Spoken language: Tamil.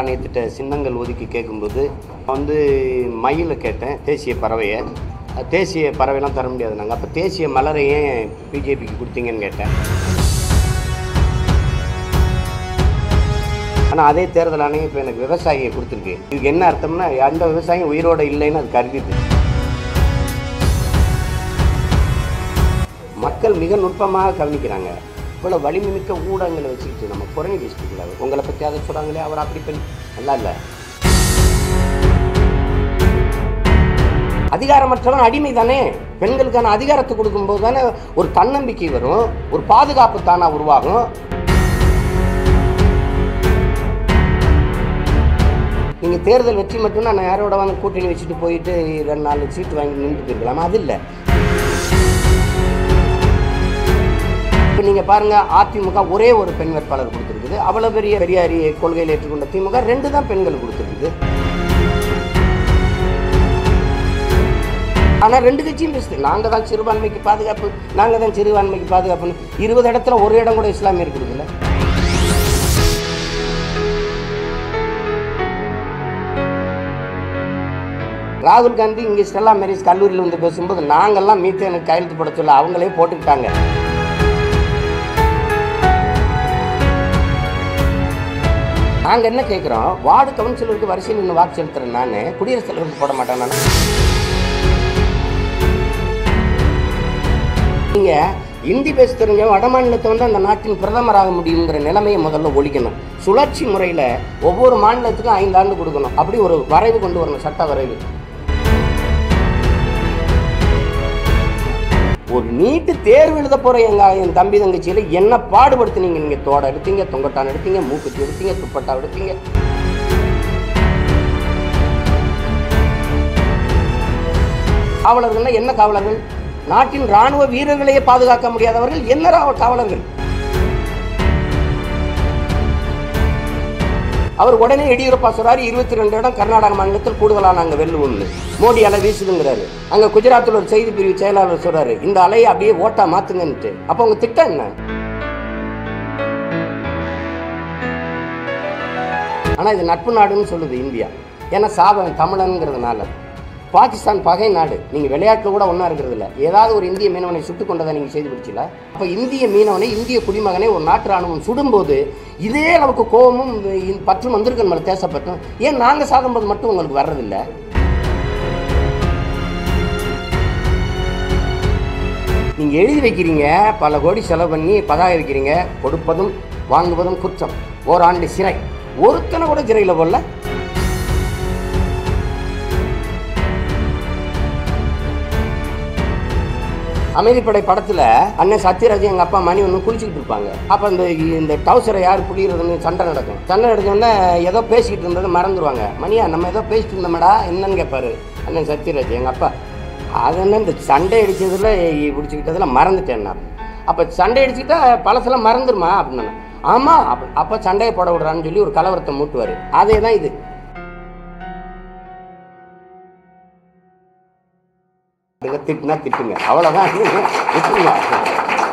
ஆணையத்திட்ட சின்னங்கள் ஒதுக்கி கேட்கும்போது வந்து மயிலை கேட்டேன் தேசிய பறவையை அது தேசிய பறவைலாம் தர முடியாது நாங்கள் அப்போ தேசிய மலரை ஏன் பிஜேபிக்கு கொடுத்தீங்கன்னு கேட்டேன் ஆனால் அதே தேர்தல் ஆணையம் இப்போ எனக்கு விவசாயியை கொடுத்துருக்கு இதுக்கு என்ன அர்த்தம்னா அந்த விவசாயம் உயிரோட இல்லைன்னு அது கருதிது மக்கள் மிக நுட்பமாக கவனிக்கிறாங்க இவ்வளோ வலிமை மிக்க ஊடகங்களை வச்சுக்கிட்டு நம்ம குறைஞ்சி பேசிக்கூடாது உங்களை பற்றி அதை சொல்கிறாங்களே அவர் அப்படி பண்ணி நல்லா இல்லை அதிகாரமற்றவன் அடிமை தானே பெண்களுக்கான அதிகாரத்தை கொடுக்கும்போது தானே ஒரு தன்னம்பிக்கை வரும் ஒரு பாதுகாப்பு தானா உருவாகும் நீங்கள் தேர்தல் வெற்றி மட்டும்னா நான் யாரோட வந்து கூட்டணி வச்சுட்டு போயிட்டு ரெண்டு நாலு சீட்டு வாங்கி நின்று போயிருக்கலாம் அது இல்லை இப்போ நீங்கள் பாருங்கள் அதிமுக ஒரே ஒரு பெண் வேட்பாளர் கொடுத்துருக்குது அவ்வளோ பெரிய பெரியாரி கொள்கையில் ஏற்றுக்கொண்ட திமுக ரெண்டு தான் பெண்கள் கொடுத்துருக்குது ஆனால் ரெண்டு கட்சியும் பேசுது நாங்கள் தான் சிறுபான்மைக்கு பாதுகாப்பு நாங்கள் தான் சிறுபான்மைக்கு பாதுகாப்புன்னு இருபது இடத்துல ஒரு இடம் கூட இஸ்லாமியர் கொடுக்கல ராகுல் காந்தி இங்கே ஸ்டெல்லா மேரிஸ் கல்லூரியில் வந்து பேசும்போது நாங்கள்லாம் மீத்தேனுக்கு கையெழுத்து போட சொல்ல அவங்களே போட்டுக்கிட்டாங்க நாங்கள் என்ன கேட்குறோம் வார்டு கவுன்சிலருக்கு வரிசையில் நின்று வாக்கு செலுத்துறேன் நான் குடியரசுத் தலைவருக்கு போட மாட்டேன் நான் நீங்கள் இந்தி பேச தெரிஞ்ச வட மாநிலத்தை வந்து அந்த நாட்டின் பிரதமராக முடியுங்கிற நிலைமையை முதல்ல ஒழிக்கணும் சுழற்சி முறையில் ஒவ்வொரு மாநிலத்துக்கும் ஐந்து ஆண்டு கொடுக்கணும் அப்படி ஒரு வரைவு கொண்டு வரணும் சட்ட வரைவு ஒரு நீட்டு தேர்வு எழுத போற எங்க என் தம்பி தங்கச்சியில என்ன பாடுபடுத்துனீங்க நீங்க தோட எடுத்தீங்க தொங்கட்டான் எடுத்தீங்க மூக்குத்தி எடுத்தீங்க துப்பட்டா எடுத்தீங்க காவலர்கள்னா என்ன காவலர்கள் நாட்டின் ராணுவ வீரர்களையே பாதுகாக்க முடியாதவர்கள் என்ன ரா- காவலர்கள் அவர் உடனே எடியூரப்பா சொல்றாரு இருபத்தி ரெண்டு இடம் கர்நாடக மாநிலத்தில் கூடுதலா நாங்க வெல்லுவோம்னு மோடி அலை வீசுதுங்கிறாரு அங்க குஜராத்தில் ஒரு செய்தி பிரிவு செயலாளர் சொல்றாரு இந்த அலையை அப்படியே ஓட்டா மாத்துங்கன்ட்டு அப்ப உங்க திட்டம் என்ன ஆனா இது நட்பு நாடுன்னு சொல்லுது இந்தியா ஏன்னா சாபம் தமிழனுங்கிறதுனால பாகிஸ்தான் பகை நாடு நீங்க விளையாட்டுல கூட ஒன்றா இருக்கிறது இல்ல ஏதாவது ஒரு இந்திய மீனவனை சுட்டுக் கொண்டதை நீங்க செய்து பிடிச்சல அப்ப இந்திய மீனவனை இந்திய குடிமகனை ஒரு நாட்டு ராணுவம் சுடும்போது இதே அளவுக்கு கோபமும் இந்த பற்றும் வந்திருக்கு நம்மளை தேசப்பட்டும் ஏன் நாங்க சாகும்போது மட்டும் உங்களுக்கு வர்றதில்ல நீங்க எழுதி வைக்கிறீங்க பல கோடி செலவு பண்ணி பதாக வைக்கிறீங்க கொடுப்பதும் வாங்குவதும் குற்றம் ஓராண்டு சிறை ஒருத்தனை கூட சிறையில் போடல அமைதிப்படை படத்துல அண்ணன் சத்யராஜ் எங்க அப்பா மணி ஒன்று குளிச்சுக்கிட்டு இருப்பாங்க அப்ப அந்த இந்த டவுசரை யார் புளியறதுன்னு சண்டை நடக்கும் சண்டை நடக்கணும்னா ஏதோ பேசிக்கிட்டு இருந்ததை மறந்துடுவாங்க மணியா நம்ம ஏதோ பேசிட்டு இருந்தோம்டா என்னன்னு கேட்பாரு அண்ணன் சத்யராஜ் எங்க அப்பா அது என்ன இந்த சண்டை அடிச்சதுல பிடிச்சிக்கிட்டதுல மறந்துட்டேன் நான் அப்ப சண்டை அடிச்சுக்கிட்டா பழசெல்லாம் மறந்துருமா அப்படின்னு ஆமா அப்ப- அப்ப சண்டையை போட விடுறான்னு சொல்லி ஒரு கலவரத்தை மூட்டுவாரு அதே தான் இது திட்டுனா திட்டுங்க அவ்வளோதான் விட்டுருங்க